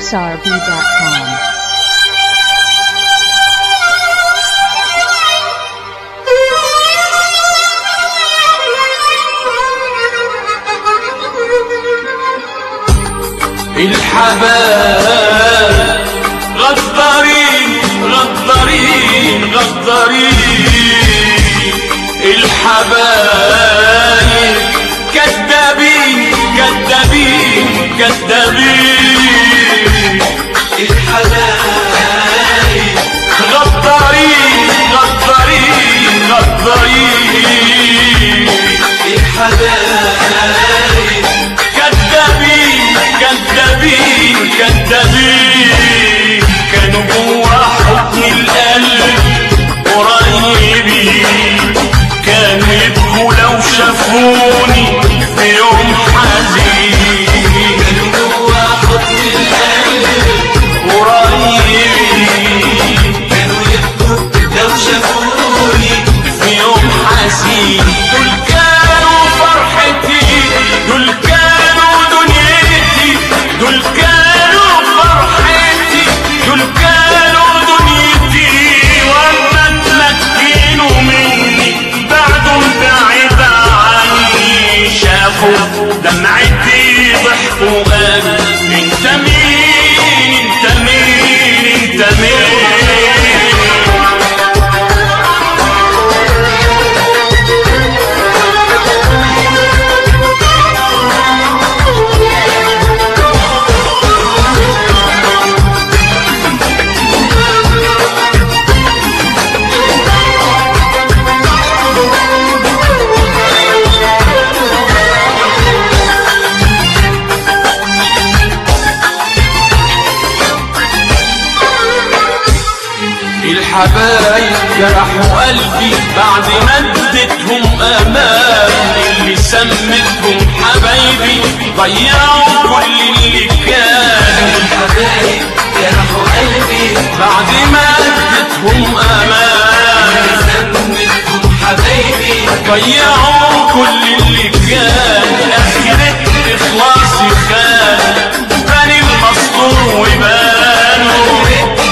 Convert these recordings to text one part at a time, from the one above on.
mixrb.com. الحباب غدارين غدارين غدارين الحبايب كذابين كذابين كذابين الحبايب غدارين غدارين غدارين الحبايب كذابين كذابين كذابين كانوا جوا حضن القلب قريبين كانوا يبكوا لو شافوني في يوم حزين كانوا جوا حضن القلب قريبين كانوا يبكوا لو شافوني في يوم حزين دول كانوا فرحتي دول كانوا دنيتي دول كانوا فرحتي دول كانوا دنيتي واما تمكنوا مني بعدهم بعيد عني شافوا دمعتي ضحكوا قالوا انت مين انت مين انت مين الحبايب جرحوا قلبي بعد ما اديتهم امان اللي سمتهم حبايبي ضيعوا كل اللي كان الحبايب جرحوا قلبي بعد ما اديتهم امان سمتهم حبايبي ضيعوا كل اللي كان اخرة اخلاصي خان بان المسطور وبانوا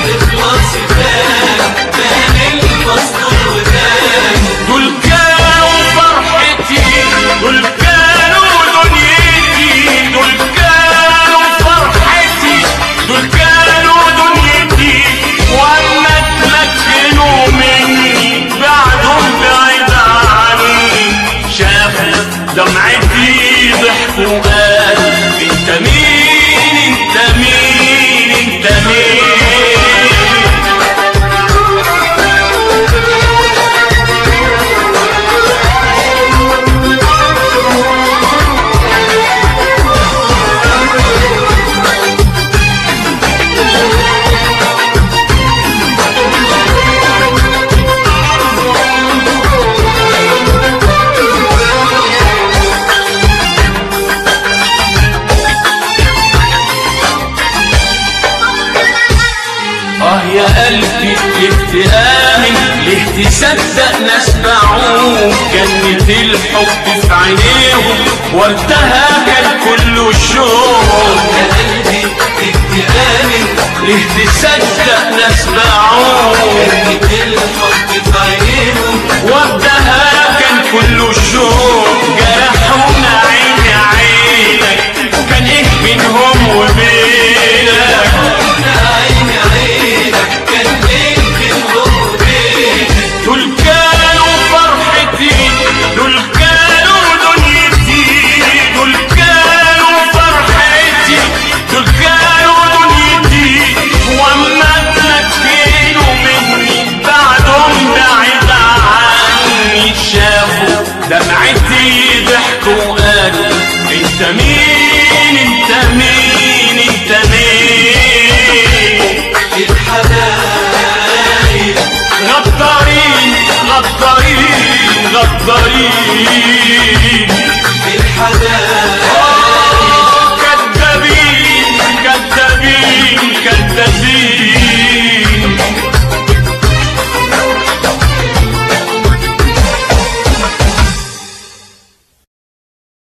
دول كانوا فرحتي دول كانوا دنيتي دول كانوا فرحتي دول كانوا دنيتي واما تمكنوا مني بعدهم بعيد عني شافوا دمعتي ضحكوا قالوا انت مين انت مين انت مين اه يا قلبي ليه تآمن ليه تصدق ناس باعوك جنة الحب في عينيهم وقتها كان كله شوق يا قلبي ليه تآمن ليه تصدق ناس باعوك جنة الحب في عينيهم وقتها كان كله شوق جرحونا عيني عينك كان ايه بينهم وبينك دول كانوا فرحتي دول كانوا دنيتي دول كانوا فرحتي دول كانوا دنيتي واما تمكنوا مني بعدهم بعيد عني شافوا دمعتي ضحكوا قالوا انت مين انت مين انت مين الحبايب غدارين غدارين غدارين الحبايب